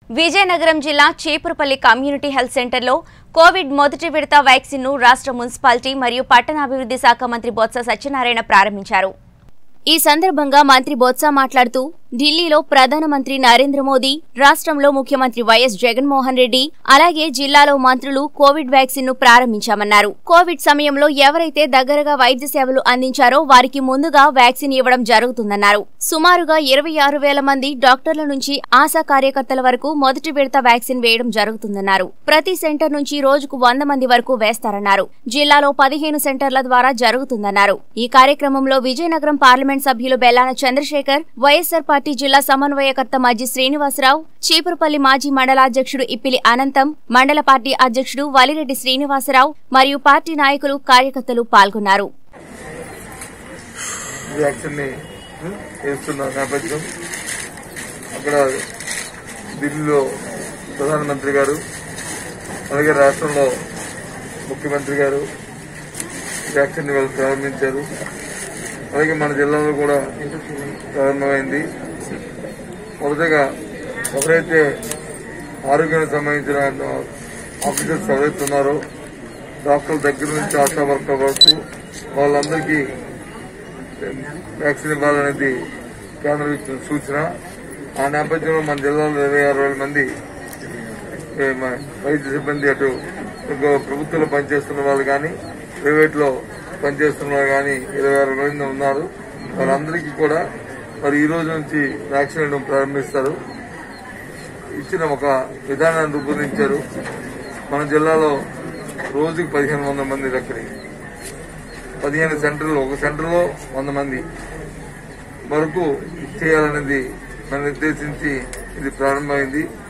విజయనగరం జిల్లా Cheepurupalli community health సెంటర్లో Covid మొదటి విడత వ్యాక్సిన్ను రాష్ట్ర మున్సిపాలిటీ మరియు పట్టణాభివృద్ధి శాఖ మంత్రి బొత్స సత్యనారాయణ ప్రారంభించారు ఈ సందర్భంగా మంత్రి బొత్స మాట్లాడుతూ ఢిల్లీలో ప్రధానమంత్రి నరేంద్ర మోదీ రాష్ట్రంలో ముఖ్యమంత్రి వైఎస్ జగన్మోహన్ రెడ్డి అలాగే జిల్లాలో మంత్రులు కోవిడ్ వ్యాక్సిన్ ను ప్రారంభించామన్నారు కోవిడ్ సమయంలో ఎవరైతే దగ్గరగా వైద్య సేవలు అందించారో వారికి ముందుగా వ్యాక్సిన్ ఇవ్వడం జరుగుతుందన్నారు సుమారుగా ఇరవై ఆరు వేల మంది డాక్టర్ల నుంచి ఆశా కార్యకర్తల వరకు మొదటి విడత వ్యాక్సిన్ వేయడం జరుగుతుందన్నారు ప్రతి సెంటర్ నుంచి రోజుకు వంద మంది వరకు వేస్తారన్నారు జిల్లాలో పదిహేను సెంటర్ల ద్వారా జరుగుతుందన్నారు ఈ కార్యక్రమంలో విజయనగరం పార్లమెంట్ సభ్యులు బెల్లాన చంద్రశేఖర్ వైఎస్సార్ పార్టీ జిల్లా సమన్వయకర్త మజ్జి శ్రీనివాసరావు చీపురుపల్లి మాజీ మండలాధ్యక్షుడు ఇప్పిలి అనంతం మండల పార్టీ అధ్యక్షుడు వలిరెడ్డి శ్రీనివాసరావు మరియు పార్టీ నాయకులు కార్యకర్తలు పాల్గొన్నారు వ్యాక్సిన్ ని వేస్తున్న నేపథ్యం అక్కడ ఢిల్లీలో ప్రధానమంత్రి గారు అలాగే రాష్ట్రంలో ముఖ్యమంత్రి గారు వ్యాక్సిన్ వాళ్ళు ప్రారంభించారు అలాగే మన జిల్లాలో కూడా ప్రారంభమైంది మొదటగా ఎవరైతే ఆరోగ్యానికి సంబంధించిన ఆఫీసర్స్ ఎవరైతే ఉన్నారో డాక్టర్ల దగ్గర నుంచి ఆశా వర్కర్ వరకు వాళ్ళందరికీ వ్యాక్సిన్ ఇవ్వాలనేది కేంద్రం ఇచ్చిన సూచన ఆ నేపథ్యంలో మన జిల్లాలో ఇరవై ఆరు వేల మంది ఏ, మన వైద్య సిబ్బంది అటు ఇంకో ప్రభుత్వంలో పనిచేస్తున్న వాళ్ళు కానీ ప్రైవేట్ లో పనిచేస్తున్న వాళ్ళు కానీ ఇరవై ఆరు మంది ఉన్నారు వాళ్ళందరికీ కూడా మరి ఈ రోజు నుంచి వ్యాక్సిన్ ఇవ్వడం ప్రారంభిస్తారు ఇచ్చిన ఒక విధానాన్ని రూపొందించారు మన జిల్లాలో రోజుకి పదిహేను వందల మంది దగ్గర పదిహేను సెంటర్లు ఒక సెంటర్లో వంద మంది వరకు చేయాలనేది మనం నిర్దేశించి ఇది ప్రారంభమైంది